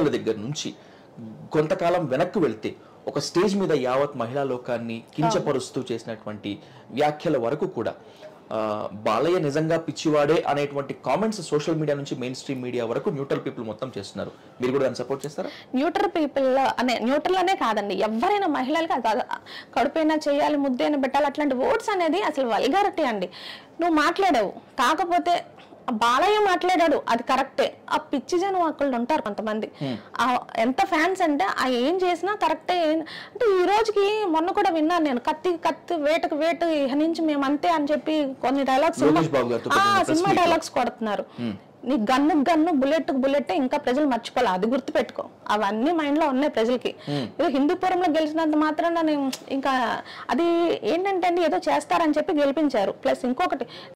వార్తల దగ్గర నుంచి కొంతకాలం వెనక్కి వెళ్తే ఒక స్టేజ్ మీద యావత్ మహిళా లోకాన్ని కించపరుస్తూ చేసినటువంటి వ్యాఖ్యల వరకు కూడా ఆ, బాలయ్య నిజంగా పిచ్చివాడే అనేటువంటి కామెంట్స్ సోషల్ మీడియా నుంచి మెయిన్ స్ట్రీమ్ మీడియా వరకు న్యూట్రల్ పీపుల్ మొత్తం చేస్తున్నారు మీరు కూడా దాన్ని సపోర్ట్ చేస్తారా న్యూట్రల్ పీపుల్ అనే న్యూట్రల్ అనే కాదండి ఎవరైనా మహిళలకి అది అది కడుపైనా చేయాలి ముద్దైనా పెట్టాలి అట్లాంటి వర్డ్స్ అనేది అసలు వల్గారిటీ అండి నువ్వు మాట్లాడావు కాకపోతే ఆ బాలయ్య మాట్లాడాడు అది కరెక్టే ఆ పిచ్చి జనం అక్కడ ఉంటారు కొంతమంది ఆ ఎంత ఫ్యాన్స్ అంటే ఆ ఏం చేసినా కరెక్టే అంటే ఈ రోజుకి మొన్న కూడా విన్నాను నేను కత్తి కత్తి వేటకు వేటు ఇహ నుంచి మేము అంతే అని చెప్పి కొన్ని డైలాగ్స్ లోకేష్ బాబు గారితో పెట్టిన press సినిమా meet లో. డైలాగ్స్ కొడుతున్నారు నీ గన్ను గన్ను బుల్లెట్ బుల్లెట్ ఇంకా ప్రజలు మర్చిపోలే అది గుర్తు పెట్టుకో అవన్నీ మైండ్ లో ఉన్నాయి ప్రజలకి ఏదో హిందూపురంలో గెలిచినంత మాత్రాన నేను ఇంకా అది ఏంటంటే అండి ఏదో చేస్తారని చెప్పి గెలిపించారు ప్లస్ ఇంకొకటి